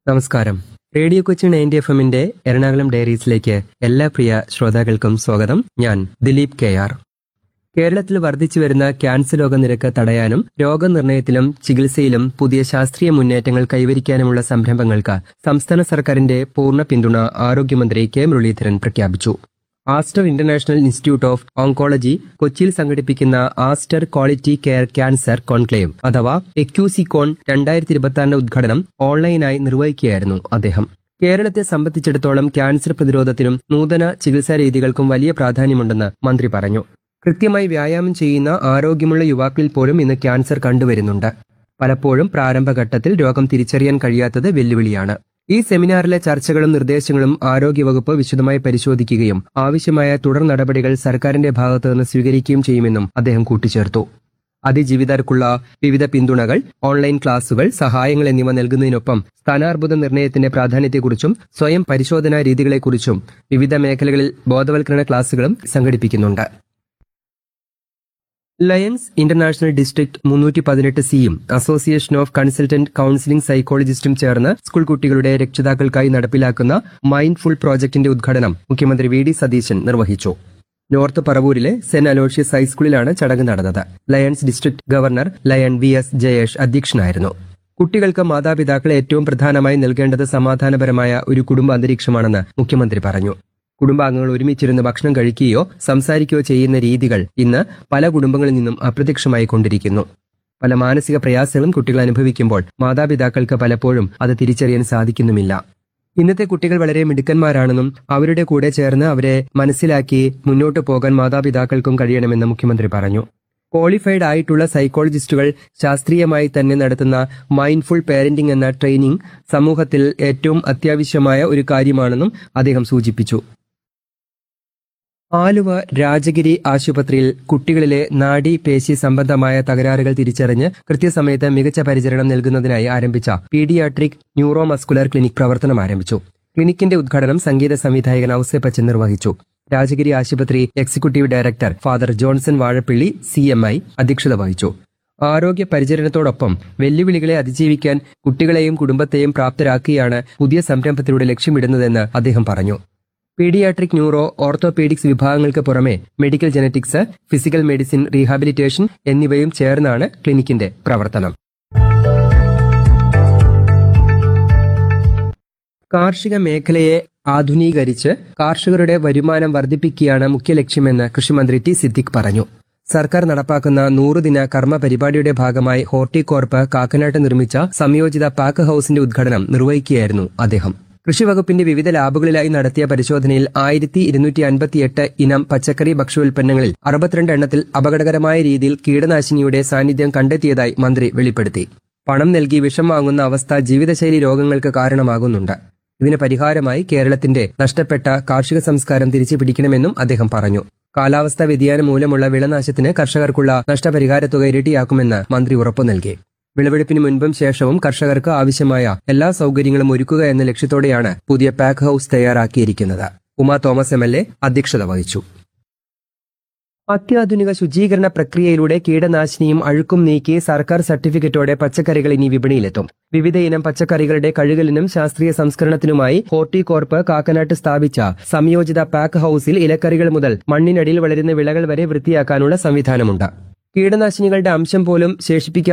നമസ്കാരം radio Kochi ninety F എമ്മിന്റെ എറണാകുളം ഡയറീസിലേക്ക് എല്ലാ പ്രിയ ശ്രോതാക്കൾക്കും സ്വാഗതം ഞാൻ ദിലീപ് കെ ആർ കേരളത്തിൽ വർദ്ധിച്ചു വരുന്ന ക്യാൻസർ രോഗനിരക്ക് തടയാനും രോഗനിർണയത്തിലും ചികിത്സയിലും പുതിയ ശാസ്ത്രീയ മുന്നേറ്റങ്ങൾ കൈവരിക്കാനുമുള്ള സംരംഭങ്ങൾക്ക് സംസ്ഥാന സർക്കാരിന്റെ പൂർണ്ണ പിന്തുണ ആരോഗ്യമന്ത്രി കെ മുരളീധരൻ പ്രഖ്യാപിച്ചു Aster international institute of oncology കൊച്ചിയിൽ സംഘടിപ്പിക്കുന്ന Aster quality care cancer conclave അഥവാ എക്യൂസിക്കോൺ രണ്ടായിരത്തി ഇരുപത്തി ഉദ്ഘാടനം ഓൺലൈനായി നിർവഹിക്കുകയായിരുന്നു അദ്ദേഹം കേരളത്തെ സംബന്ധിച്ചിടത്തോളം ക്യാൻസർ പ്രതിരോധത്തിനും നൂതന ചികിത്സാ രീതികൾക്കും വലിയ പ്രാധാന്യമുണ്ടെന്ന് മന്ത്രി പറഞ്ഞു കൃത്യമായി വ്യായാമം ചെയ്യുന്ന ആരോഗ്യമുള്ള യുവാക്കളിൽ പോലും ഇന്ന് ക്യാൻസർ കണ്ടുവരുന്നുണ്ട് പലപ്പോഴും പ്രാരംഭഘട്ടത്തിൽ രോഗം തിരിച്ചറിയാൻ കഴിയാത്തത് വെല്ലുവിളിയാണ് ഈ സെമിനാറിലെ ചർച്ചകളും നിർദ്ദേശങ്ങളും ആരോഗ്യവകുപ്പ് വിശദമായി പരിശോധിക്കുകയും ആവശ്യമായ തുടർ നടപടികൾ സർക്കാരിന്റെ ഭാഗത്തു നിന്ന് സ്വീകരിക്കുകയും ചെയ്യുമെന്നും അദ്ദേഹം കൂട്ടിച്ചേർത്തു അതിജീവിതർക്കുള്ള വിവിധ പിന്തുണകൾ ഓൺലൈൻ ക്ലാസുകൾ സഹായങ്ങൾ എന്നിവ നൽകുന്നതിനൊപ്പം സ്ഥാനാർബുദ നിർണയത്തിന്റെ പ്രാധാന്യത്തെക്കുറിച്ചും സ്വയം പരിശോധനാ രീതികളെക്കുറിച്ചും വിവിധ മേഖലകളിൽ ബോധവൽക്കരണ ക്ലാസുകളും സംഘടിപ്പിക്കുന്നുണ്ട് ലയൺസ് ഇന്റർനാഷണൽ ഡിസ്ട്രിക്ട് മുന്നൂറ്റി പതിനെട്ട് സിയും അസോസിയേഷൻ ഓഫ് കൺസൾട്ടന്റ് കൌൺസിലിംഗ് സൈക്കോളജിസ്റ്റും ചേർന്ന് സ്കൂൾ കുട്ടികളുടെ രക്ഷിതാക്കൾക്കായി നടപ്പിലാക്കുന്ന മൈൻഡ്ഫുൾ പ്രോജക്ടിന്റെ ഉദ്ഘാടനം മുഖ്യമന്ത്രി വി ഡി സതീശൻ നിർവഹിച്ചു നോർത്ത് പറവൂരിലെ സെന്റ് അലോഷ്യസ് ഹൈസ്കൂളിലാണ് ചടങ്ങ് നടന്നത് lions district governor lion V S Jayesh അധ്യക്ഷനായിരുന്നു കുട്ടികൾക്ക് മാതാപിതാക്കളെ ഏറ്റവും പ്രധാനമായി നൽകേണ്ടത് സമാധാനപരമായ ഒരു കുടുംബ അന്തരീക്ഷമാണെന്ന് മുഖ്യമന്ത്രി പറഞ്ഞു കുടുംബാംഗങ്ങൾ ഒരുമിച്ചിരുന്ന് ഭക്ഷണം കഴിക്കുകയോ സംസാരിക്കുകയോ ചെയ്യുന്ന രീതികൾ ഇന്ന് പല കുടുംബങ്ങളിൽ നിന്നും അപ്രത്യക്ഷമായി കൊണ്ടിരിക്കുന്നു പല മാനസിക പ്രയാസങ്ങളും കുട്ടികൾ അനുഭവിക്കുമ്പോൾ മാതാപിതാക്കൾക്ക് പലപ്പോഴും അത് തിരിച്ചറിയാൻ സാധിക്കുന്നുമില്ല ഇന്നത്തെ കുട്ടികൾ വളരെ മിടുക്കന്മാരാണെന്നും അവരുടെ കൂടെ ചേർന്ന് അവരെ മനസ്സിലാക്കി മുന്നോട്ട് പോകാൻ മാതാപിതാക്കൾക്കും കഴിയണമെന്ന് മുഖ്യമന്ത്രി പറഞ്ഞു ക്വാളിഫൈഡ് ആയിട്ടുള്ള സൈക്കോളജിസ്റ്റുകൾ ശാസ്ത്രീയമായി തന്നെ നടത്തുന്ന മൈൻഡ്ഫുൾ പാരന്റിംഗ് എന്ന ട്രെയിനിംഗ് സമൂഹത്തിൽ ഏറ്റവും അത്യാവശ്യമായ ഒരു കാര്യമാണെന്നും അദ്ദേഹം സൂചിപ്പിച്ചു ആലുവ രാജഗിരി ആശുപത്രിയിൽ കുട്ടികളിലെ നാഡി പേശി സംബന്ധമായ തകരാറുകൾ തിരിച്ചറിഞ്ഞ് കൃത്യസമയത്ത് മികച്ച പരിചരണം നൽകുന്നതിനായി ആരംഭിച്ച പീഡിയാട്രിക് ന്യൂറോമസ്കുലർ ക്ലിനിക് പ്രവർത്തനം ആരംഭിച്ചു ക്ലിനിക്കിന്റെ ഉദ്ഘാടനം സംഗീത സംവിധായകൻ ഔസേപ്പച്ചൻ നിർവഹിച്ചു രാജഗിരി ആശുപത്രി executive director father Johnson Vazhappilly C M I അധ്യക്ഷത വഹിച്ചു ആരോഗ്യ പരിചരണത്തോടൊപ്പം വെല്ലുവിളികളെ അതിജീവിക്കാൻ കുട്ടികളെയും കുടുംബത്തെയും പ്രാപ്തരാക്കിയാണ് പുതിയ സംരംഭത്തിലൂടെ ലക്ഷ്യമിടുന്നതെന്ന് അദ്ദേഹം പറഞ്ഞു പീഡിയാട്രിക് ന്യൂറോ ഓർത്തോപീഡിക്സ് വിഭാഗങ്ങൾക്ക് പുറമെ medical genetics physical medicine rehabilitation എന്നിവയും ചേർന്നാണ് ക്ലിനിക്കിന്റെ പ്രവർത്തനം കാർഷിക മേഖലയെ ആധുനീകരിച്ച് കാർഷകരുടെ വരുമാനം വർദ്ധിപ്പിക്കുകയാണ് മുഖ്യ ലക്ഷ്യമെന്ന് കൃഷിമന്ത്രി ടി സിദ്ദിഖ് പറഞ്ഞു സർക്കാർ നടപ്പാക്കുന്ന നൂറുദിന കർമ്മ പരിപാടിയുടെ ഭാഗമായി ഹോർട്ടികോർപ്പ് കാക്കനാട്ട് നിർമ്മിച്ച സംയോജിത പാക്ക് ഹൌസിന്റെ ഉദ്ഘാടനം നിർവഹിക്കുകയായിരുന്നു അദ്ദേഹം കൃഷിവകുപ്പിന്റെ വിവിധ ലാബുകളിലായി നടത്തിയ പരിശോധനയിൽ ആയിരത്തി ഇരുന്നൂറ്റി അൻപത്തിയെട്ട് ഇനം പച്ചക്കറി ഭക്ഷ്യോൽപ്പന്നങ്ങളിൽ അറുപത്തിരണ്ട് എണ്ണത്തിൽ അപകടകരമായ രീതിയിൽ കീടനാശിനിയുടെ സാന്നിധ്യം കണ്ടെത്തിയതായി മന്ത്രി വെളിപ്പെടുത്തി പണം നൽകി വിഷം വാങ്ങുന്ന അവസ്ഥ ജീവിതശൈലി രോഗങ്ങൾക്ക് കാരണമാകുന്നുണ്ട് ഇതിന് പരിഹാരമായി കേരളത്തിന്റെ നഷ്ടപ്പെട്ട കാർഷിക സംസ്കാരം തിരിച്ചു പിടിക്കണമെന്നും അദ്ദേഹം പറഞ്ഞു കാലാവസ്ഥാ വ്യതിയാനം മൂലമുള്ള വിളനാശത്തിന് കർഷകർക്കുള്ള നഷ്ടപരിഹാര തുക ഇരട്ടിയാക്കുമെന്ന് മന്ത്രി ഉറപ്പു നൽകി വിളവെടുപ്പിന് മുൻപും ശേഷവും കർഷകർക്ക് ആവശ്യമായ എല്ലാ സൗകര്യങ്ങളും ഒരുക്കുക എന്ന ലക്ഷ്യത്തോടെയാണ് പുതിയ പാക്ക് ഹൌസ് തയ്യാറാക്കിയിരിക്കുന്നത് Uma Thomas M L A അധ്യക്ഷത വഹിച്ചു അത്യാധുനിക ശുചീകരണ പ്രക്രിയയിലൂടെ കീടനാശിനിയും അഴുക്കും നീക്കി സർക്കാർ സർട്ടിഫിക്കറ്റോടെ പച്ചക്കറികൾ ഇനി വിപണിയിലെത്തും വിവിധ ഇനം പച്ചക്കറികളുടെ കഴുകലിനും ശാസ്ത്രീയ സംസ്കരണത്തിനുമായി ഹോർട്ടികോർപ്പ് കാക്കനാട്ട് സ്ഥാപിച്ച സംയോജിത പാക്ക് ഹൌസിൽ ഇലക്കറികൾ മുതൽ മണ്ണിനടിയിൽ വളരുന്ന വിളകൾ വരെ വൃത്തിയാക്കാനുള്ള സംവിധാനമുണ്ട് കീടനാശിനികളുടെ അംശം പോലും ശേഷിപ്പിക്കാതെ